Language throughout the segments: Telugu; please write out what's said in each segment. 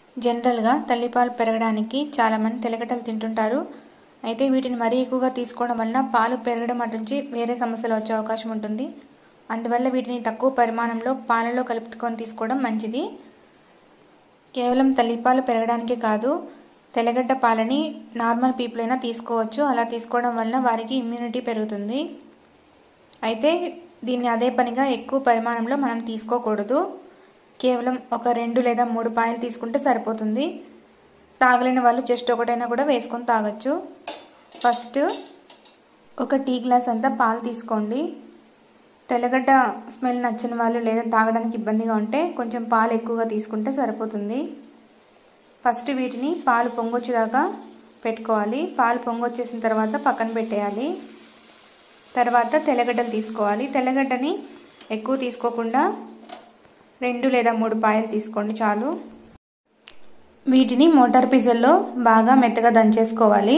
జనరల్గా తల్లిపాలు పెరగడానికి చాలామంది తెల్లగడ్డలు తింటుంటారు అయితే వీటిని మరీ ఎక్కువగా తీసుకోవడం వలన పాలు పెరగడం అటు నుంచి వేరే సమస్యలు వచ్చే అవకాశం ఉంటుంది అందువల్ల వీటిని తక్కువ పరిమాణంలో పాలలో కలుపుకొని తీసుకోవడం మంచిది కేవలం తల్లిపాలు పెరగడానికే కాదు తెల్లగడ్డ పాలని నార్మల్ పీపుల్ అయినా తీసుకోవచ్చు అలా తీసుకోవడం వలన వారికి ఇమ్యూనిటీ పెరుగుతుంది అయితే దీన్ని అదే పనిగా ఎక్కువ పరిమాణంలో మనం తీసుకోకూడదు కేవలం ఒక రెండు లేదా మూడు పాయలు తీసుకుంటే సరిపోతుంది తాగలేని వాళ్ళు జస్ట్ ఒకటైనా కూడా వేసుకొని తాగొచ్చు ఫస్ట్ ఒక టీ గ్లాస్ అంతా పాలు తీసుకోండి తెల్లగడ్డ స్మెల్ నచ్చిన వాళ్ళు లేదా తాగడానికి ఇబ్బందిగా ఉంటే కొంచెం పాలు ఎక్కువగా తీసుకుంటే సరిపోతుంది ఫస్ట్ వీటిని పాలు పొంగొచ్చేదాకా పెట్టుకోవాలి పాలు పొంగొచ్చేసిన తర్వాత పక్కన పెట్టేయాలి తర్వాత తెల్లగడ్డలు తీసుకోవాలి తెల్లగడ్డని ఎక్కువ తీసుకోకుండా రెండు లేదా మూడు పాయలు తీసుకోండి చాలు వీటిని మోటార్ పిజ్జల్లో బాగా మెత్తగా దంచేసుకోవాలి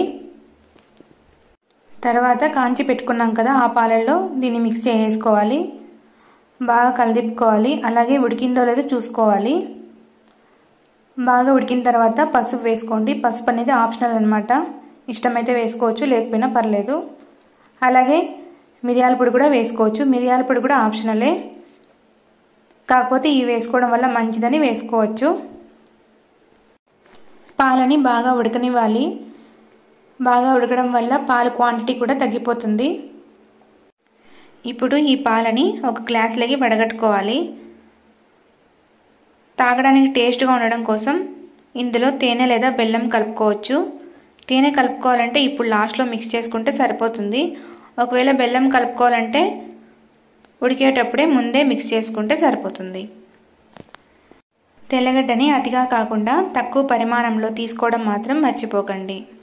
తర్వాత కాంచి పెట్టుకున్నాం కదా ఆ పాలల్లో దీన్ని మిక్స్ చేసేసుకోవాలి బాగా కలిదిప్పుకోవాలి అలాగే ఉడికిందో లేదో చూసుకోవాలి బాగా ఉడికిన తర్వాత పసుపు వేసుకోండి పసుపు అనేది ఆప్షనల్ అనమాట ఇష్టమైతే వేసుకోవచ్చు లేకపోయినా పర్లేదు అలాగే మిరియాల పొడి కూడా వేసుకోవచ్చు మిరియాల పొడి కూడా ఆప్షనలే కాకపోతే ఇవి వేసుకోవడం వల్ల మంచిదని వేసుకోవచ్చు పాలని బాగా ఉడకనివ్వాలి బాగా ఉడకడం వల్ల పాల క్వాంటిటీ కూడా తగ్గిపోతుంది ఇప్పుడు ఈ పాలని ఒక గ్లాస్లోకి వడగట్టుకోవాలి తాగడానికి టేస్ట్గా ఉండడం కోసం ఇందులో తేనె లేదా బెల్లం కలుపుకోవచ్చు తేనె కలుపుకోవాలంటే ఇప్పుడు లాస్ట్లో మిక్స్ చేసుకుంటే సరిపోతుంది ఒకవేళ బెల్లం కలుపుకోవాలంటే ఉడికేటప్పుడే ముందే మిక్స్ చేసుకుంటే సరిపోతుంది తెల్లగడ్డని అతిగా కాకుండా తక్కువ పరిమాణంలో తీసుకోవడం మాత్రం మర్చిపోకండి